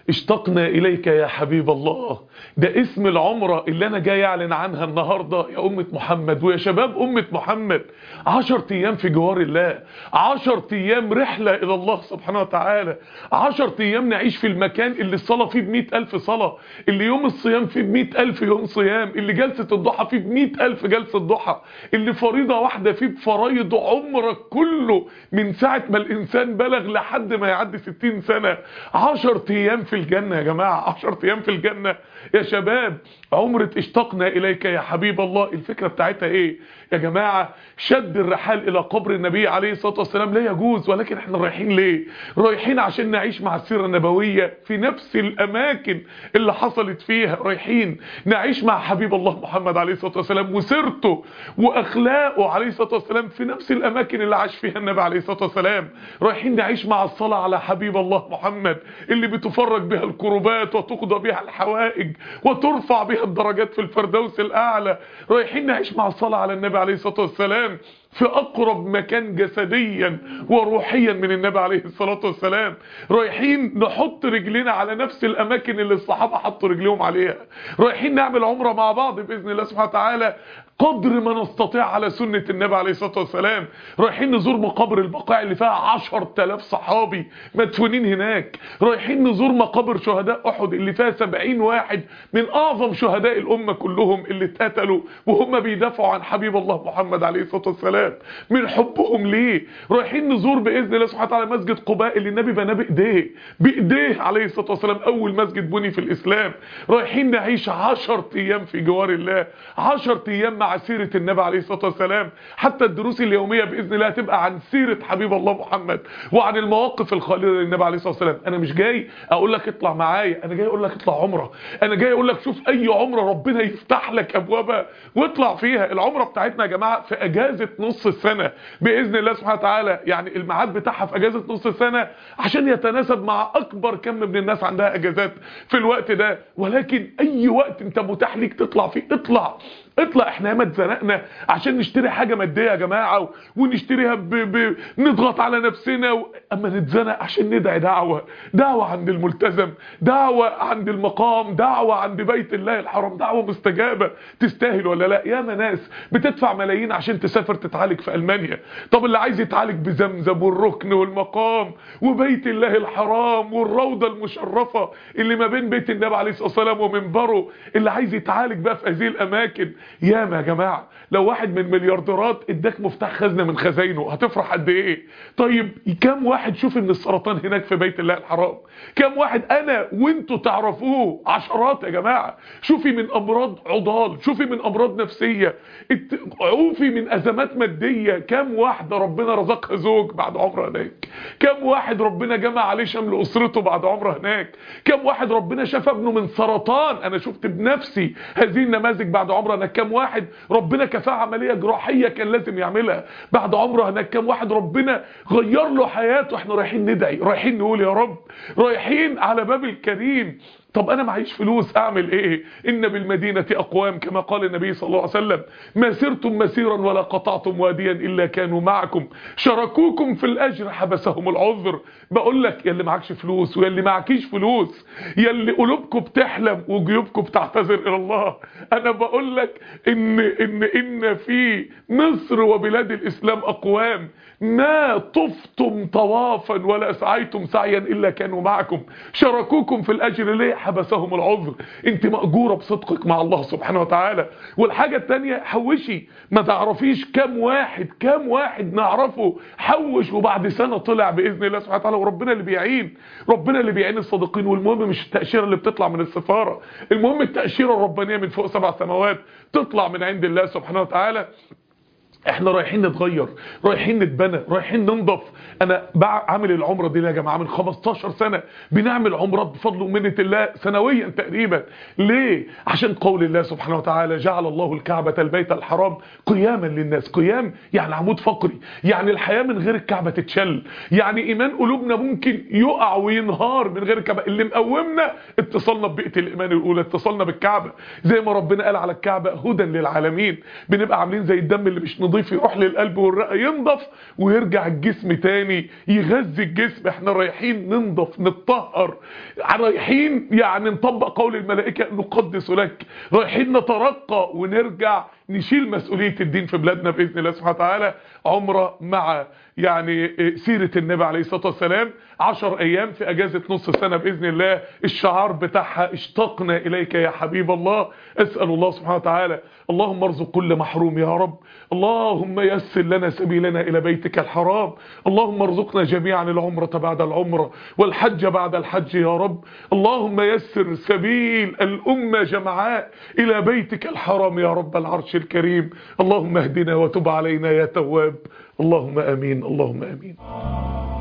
اشتقنا إليك يا حبيب الله ده اسم العمرة اللي أنا جاي أعلن عنها النهاردة يا أمة محمد ويا شباب أمة محمد عشر أيام في جوار الله عشر أيام رحلة إلى الله سبحانه وتعالى عشر أيام نعيش في المكان اللي الصلاة فيه بمئة ألف صلاة اللي يوم الصيام فيه بمئة ألف يوم صيام اللي جلسة الضحى فيه بمئة ألف جلسة ضحى اللي فريضة واحدة فيه بفرايض عمرك كله من ساعة ما الإنسان بلغ لحد ما يعدي ستين سنة عشر أيام في الجنة يا جماعة عشر أيام في الجنة يا شباب عمرة اشتقنا إليك يا حبيب الله الفكرة بتاعتها إيه يا جماعة شد الرحال إلى قبر النبي عليه الصلاة والسلام لا يجوز ولكن احنا رايحين ليه رايحين عشان نعيش مع السيرة النبوية في نفس الأماكن اللي حصلت فيها رايحين نعيش مع حبيب الله محمد عليه الصلاة والسلام وسيرته وأخلاقه عليه الصلاة والسلام في نفس الأماكن اللي عاش فيها النبي عليه الصلاة والسلام رايحين نعيش مع الصلاة على حبيب الله محمد اللي بتفرج بها الكربات وتقضى بها الحوائج وترفع بها الدرجات في الفردوس الأعلى رايحين نعيش مع الصلاة على النبي عليه الصلاة والسلام في أقرب مكان جسديا وروحيا من النبي عليه الصلاة والسلام رايحين نحط رجلنا على نفس الأماكن اللي الصحابة حطوا رجلهم عليها رايحين نعمل عمرة مع بعض بإذن الله سبحانه وتعالى قدر ما نستطيع على سنة النبي عليه الصلاة والسلام رايحين نزور مقابر البقاع اللي فيها عشر تلاف صحابي مدفونين هناك رايحين نزور مقابر شهداء أحد اللي فيها سبعين واحد من أعظم شهداء الأمة كلهم اللي اتقتلوا وهم بيدافعوا عن حبيب الله محمد عليه الصلاة والسلام من حبهم ليه رايحين نزور بإذن الله سبحانه وتعالى مسجد قباء اللي النبي بناه بإيديه بإيديه عليه الصلاة والسلام أول مسجد بني في الإسلام رايحين نعيش عشر أيام في جوار الله عشر أيام مع سيرة النبي عليه الصلاة والسلام حتى الدروس اليومية بإذن الله تبقى عن سيرة حبيب الله محمد وعن المواقف الخالدة للنبي عليه الصلاة والسلام أنا مش جاي أقول لك اطلع معايا أنا جاي أقول لك اطلع عمرة أنا جاي أقول لك شوف أي عمرة ربنا يفتح لك أبوابها واطلع فيها العمرة بتاعتنا يا جماعة في أجازة نص السنة بإذن الله سبحانه وتعالى يعني الميعاد بتاعها في أجازة نص السنة عشان يتناسب مع أكبر كم من الناس عندها أجازات في الوقت ده ولكن أي وقت أنت متاح ليك تطلع فيه اطلع اطلع احنا ياما اتزنقنا عشان نشتري حاجة مادية يا جماعة ونشتريها ب... ب... نضغط على نفسنا و... اما نتزنق عشان ندعي دعوة دعوة عند الملتزم دعوة عند المقام دعوة عند بيت الله الحرام دعوة مستجابة تستاهل ولا لا ياما ناس بتدفع ملايين عشان تسافر تتعالج في ألمانيا طب اللي عايز يتعالج بزمزم والركن والمقام وبيت الله الحرام والروضة المشرفة اللي ما بين بيت النبي عليه الصلاة والسلام ومنبره اللي عايز يتعالج بقى في هذه الأماكن ياما يا جماعة لو واحد من مليارديرات اداك مفتاح خزنة من خزاينه هتفرح قد ايه طيب كم واحد شوف ان السرطان هناك في بيت الله الحرام كم واحد انا وانتوا تعرفوه عشرات يا جماعة شوفي من امراض عضال شوفي من امراض نفسية عوفي من ازمات مادية كم واحدة ربنا رزقها زوج بعد عمره هناك كم واحد ربنا جمع عليه شمل اسرته بعد عمره هناك كم واحد ربنا شاف ابنه من سرطان انا شفت بنفسي هذه النماذج بعد عمره هناك كم واحد ربنا كفاه عملية جراحية كان لازم يعملها بعد عمره هناك كم واحد ربنا غير له حياته احنا رايحين ندعي رايحين نقول يا رب رايحين على باب الكريم طب انا معيش فلوس اعمل ايه ان بالمدينة اقوام كما قال النبي صلى الله عليه وسلم ما سرتم مسيرا ولا قطعتم واديا الا كانوا معكم شاركوكم في الاجر حبسهم العذر بقول لك يا اللي معكش فلوس ويا اللي معكيش فلوس يا اللي قلوبكم بتحلم وجيوبكم بتعتذر الى الله انا بقول لك ان ان ان في مصر وبلاد الاسلام اقوام ما طفتم طوافا ولا سعيتم سعيا الا كانوا معكم شاركوكم في الاجر ليه حبسهم العذر انت مأجورة بصدقك مع الله سبحانه وتعالى والحاجة التانية حوشي ما تعرفيش كم واحد كم واحد نعرفه حوش وبعد سنة طلع بإذن الله سبحانه وتعالى وربنا اللي بيعين ربنا اللي بيعين الصادقين والمهم مش التأشيرة اللي بتطلع من السفارة المهم التأشيرة الربانية من فوق سبع سماوات تطلع من عند الله سبحانه وتعالى احنا رايحين نتغير رايحين نتبنى رايحين ننضف انا عامل العمره دي يا جماعه من 15 سنه بنعمل عمرات بفضل ومنه الله سنويا تقريبا ليه عشان قول الله سبحانه وتعالى جعل الله الكعبه البيت الحرام قياما للناس قيام يعني عمود فقري يعني الحياه من غير الكعبه تتشل يعني ايمان قلوبنا ممكن يقع وينهار من غير الكعبه اللي مقومنا اتصلنا ببيئه الايمان الاولى اتصلنا بالكعبه زي ما ربنا قال على الكعبه هدى للعالمين بنبقى عاملين زي الدم اللي مش نضيف نظيف يروح للقلب والرئه ينضف ويرجع الجسم تاني يغذي الجسم احنا رايحين ننضف نتطهر رايحين يعني نطبق قول الملائكه نقدس لك رايحين نترقى ونرجع نشيل مسؤولية الدين في بلادنا بإذن الله سبحانه وتعالى عمرة مع يعني سيرة النبي عليه الصلاة والسلام عشر أيام في أجازة نص سنة بإذن الله الشعار بتاعها اشتقنا إليك يا حبيب الله أسأل الله سبحانه وتعالى اللهم ارزق كل محروم يا رب اللهم يسر لنا سبيلنا إلى بيتك الحرام اللهم ارزقنا جميعا العمرة بعد العمرة والحج بعد الحج يا رب اللهم يسر سبيل الأمة جمعاء إلى بيتك الحرام يا رب العرش الكريم اللهم اهدنا وتب علينا يا تواب اللهم امين اللهم امين